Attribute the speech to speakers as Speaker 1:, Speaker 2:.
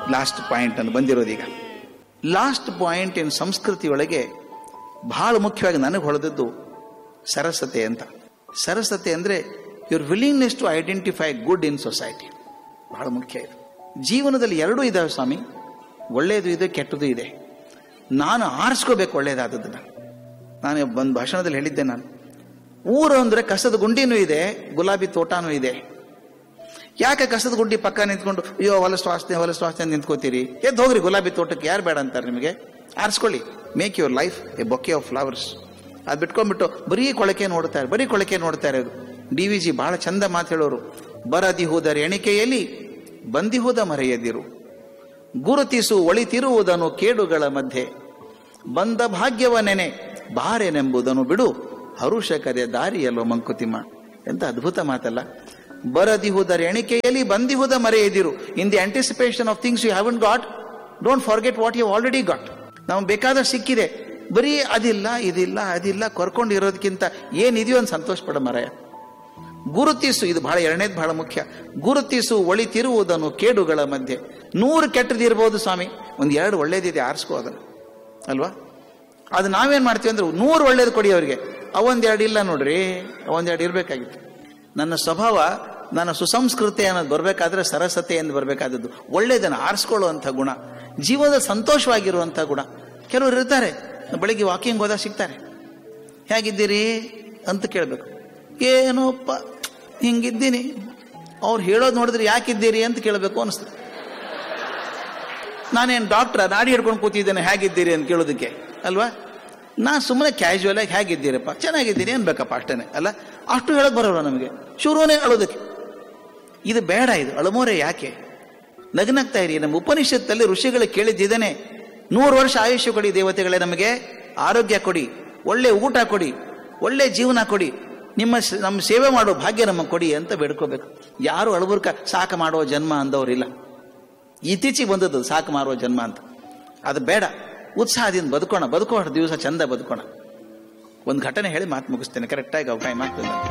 Speaker 1: last point ಅಂತ ಬಂದಿರೋದೀಗ last point in ಸಂಸ್ಕೃತಿ ಒಳಗೆ ಬಹಳ ಮುಖ್ಯವಾಗಿ ನನಗೆ ಹೊಳೆದದ್ದು ಸರಸತೆ ಅಂತ ಸರಸತೆ ಅಂದರೆ your willingness to identify good in society ಬಹಳ ಮುಖ್ಯ ಇದು ಜೀವನದಲ್ಲಿ ಎರಡೂ ಇದಾವೆ ಸ್ವಾಮಿ ಒಳ್ಳೆಯದು ಇದೆ ಕೆಟ್ಟದ್ದು ಇದೆ ನಾನು ಆರಿಸ್ಕೋಬೇಕು ಒಳ್ಳೆಯದಾದದ್ದನ್ನು ನಾನು ಒಂದು ಭಾಷಣದಲ್ಲಿ ಹೇಳಿದ್ದೆ ನಾನು ಊರು ಅಂದರೆ ಕಸದ ಗುಂಡಿನೂ ಇದೆ ಗುಲಾಬಿ ತೋಟನೂ ಇದೆ ಯಾಕೆ ಕಸದ ಗುಂಡಿ ಪಕ್ಕ ನಿಂತ್ಕೊಂಡು ಅಯ್ಯೋ ಹೊಲಸು ವಾಸನೆ ಹೊಲಸು ವಾಸನೆ ನಿಂತ್ಕೋತೀರಿ ಎದ್ದು ಹೋಗ್ರಿ ಗುಲಾಬಿ ತೋಟಕ್ಕೆ ಯಾರು ಬೇಡ ಅಂತಾರೆ ನಿಮಗೆ ಆರಿಸ್ಕೊಳ್ಳಿ make your life a bouquet of flowers ಅದು ಬಿಟ್ಕೊಂಡ್ಬಿಟ್ಟು ಬರೀ ಕೊಳಕೆ ನೋಡ್ತಾರೆ ಬರೀ ಕೊಳಕೆ ನೋಡ್ತಾರೆ ಅದು ಡಿ ವಿ ಜಿ ಬಹಳ ಚಂದ ಮಾತು ಹೇಳೋರು ಬರದಿ ಹೋದರ ಎಣಿಕೆಯಲ್ಲಿ ಬಂದಿಹುದ ಮರೆಯದಿರು ಗುರುತಿಸು ಒಳಿತಿರುವುದನ್ನು ಕೇಡುಗಳ ಮಧ್ಯೆ ಬಂದ ಭಾಗ್ಯವ ನೆನೆ ಬಾರೆನೆಂಬುದನ್ನು ಬಿಡು ಹರುಷಕದೆ ದಾರಿಯಲ್ಲೋ ಮಂಕುತಿಮ್ಮ ಎಂತ ಅದ್ಭುತ ಮಾತಲ್ಲ ಬರದಿಹುದರ ಎಣಿಕೆಯಲ್ಲಿ ಬಂದಿಹುದ ಮರೆಯದಿರು in the anticipation of things you haven't got don't forget what you already got ನಮ್ಗೆ ಬೇಕಾದ ಸಿಕ್ಕಿದೆ ಬರೀ ಅದಿಲ್ಲ ಇದಿಲ್ಲ ಅದಿಲ್ಲ ಕರ್ಕೊಂಡು ಇರೋದಕ್ಕಿಂತ ಏನಿದೆಯೋ ಅಂತ ಸಂತೋಷ ಪಡ ಮರೆಯ ಗುರುತಿಸು ಇದು ಬಹಳ ಎರಡನೇದು ಬಹಳ ಮುಖ್ಯ ಗುರುತಿಸು ಒಳಿತಿರುವುದನ್ನು ಕೇಡುಗಳ ಮಧ್ಯೆ ನೂರು ಕೆಟ್ಟದಿರ್ಬೋದು ಸ್ವಾಮಿ ಒಂದು ಎರಡು ಒಳ್ಳೇದಿದೆ ಆರಿಸ್ಕೋ ಅದನ್ನು ಅಲ್ವಾ ಅದು ನಾವೇನ್ ಮಾಡ್ತೀವಿ ಅಂದ್ರೆ ನೂರು ಒಳ್ಳೇದು ಕೊಡಿ ಅವರಿಗೆ ಅವೊಂದೆರಡು ಇಲ್ಲ ನೋಡ್ರಿ ಅವೊಂದೆರಡು ಇರಬೇಕಾಗಿತ್ತು ನನ್ನ ಸ್ವಭಾವ ನನ್ನ ಸುಸಂಸ್ಕೃತಿ ಅನ್ನೋದು ಬರಬೇಕಾದ್ರೆ ಸರಸತೆ ಎಂದು ಬರಬೇಕಾದದ್ದು ಒಳ್ಳೇದನ್ನು ಆರಿಸ್ಕೊಳ್ಳುವಂಥ ಗುಣ ಜೀವನದ ಸಂತೋಷವಾಗಿರುವಂಥ ಗುಣ ಕೆಲವರು ಇರ್ತಾರೆ ಬೆಳಿಗ್ಗೆ ವಾಕಿಂಗ್ ಹೋದಾಗ ಸಿಗ್ತಾರೆ ಹೇಗಿದ್ದೀರಿ ಅಂತ ಕೇಳಬೇಕು ಏನೋಪ್ಪ ಹಿಂಗಿದ್ದೀನಿ ಅವ್ರು ಹೇಳೋದು ನೋಡಿದ್ರೆ ಯಾಕಿದ್ದೀರಿ ಅಂತ ಕೇಳಬೇಕು ಅನಿಸ್ತದೆ ನಾನೇನು ಡಾಕ್ಟ್ರ ನಾಡಿ ಹಿಡ್ಕೊಂಡು ಕೂತಿದ್ದೇನೆ ಹೇಗಿದ್ದೀರಿ ಅಂತ ಕೇಳೋದಕ್ಕೆ ಅಲ್ವಾ ನಾ ಸುಮ್ಮನೆ ಕ್ಯಾಶುವಲ್ ಆಗಿ ಹೇಗಿದ್ದೀರಪ್ಪ ಚೆನ್ನಾಗಿದ್ದೀರಿ ಅನ್ಬೇಕಪ್ಪ ಅಷ್ಟೇನೆ ಅಲ್ಲ ಅಷ್ಟು ಹೇಳಕ್ ಬರೋಲ್ಲ ನಮಗೆ ಶುರುವೇ ಅಳೋದಕ್ಕೆ ಇದು ಬೇಡ ಇದು ಅಳಮೋರೆ ಯಾಕೆ ನಗ್ನಗ್ತಾ ಇರಿ ನಮ್ಮ ಉಪನಿಷತ್ತಲ್ಲಿ ಋಷಿಗಳು ಕೇಳಿದ್ದೇನೆ ನೂರು ವರ್ಷ ಆಯುಷ್ಯ ಕೊಡಿ ದೇವತೆಗಳೇ ನಮಗೆ ಆರೋಗ್ಯ ಕೊಡಿ ಒಳ್ಳೆ ಊಟ ಕೊಡಿ ಒಳ್ಳೆ ಜೀವನ ಕೊಡಿ ನಿಮ್ಮ ಸ- ನಮ್ಮ ಸೇವೆ ಮಾಡೋ ಭಾಗ್ಯ ನಮಗೆ ಕೊಡಿ ಅಂತ ಬೇಡ್ಕೋಬೇಕು ಯಾರು ಅಳಬುರ್ಕ ಸಾಕು ಮಾಡೋ ಜನ್ಮ ಅಂದವರಿಲ್ಲ ಇತ್ತೀಚೆಗೆ ಬಂದದ್ದು ಸಾಕು ಮಾರುವ ಜನ್ಮ ಅಂತ ಅದು ಬೇಡ ಉತ್ಸಾಹದಿಂದ ಬದುಕೋಣ ಬದುಕೋಣ ದಿವಸ ಚಂದ ಬದುಕೋಣ ಒಂದು ಘಟನೆ ಹೇಳಿ ಮಾತು ಮುಗಿಸ್ತೇನೆ ಕರೆಕ್ಟಾಗಿ ಟೈಮ್ ಆಗ್ತದೆ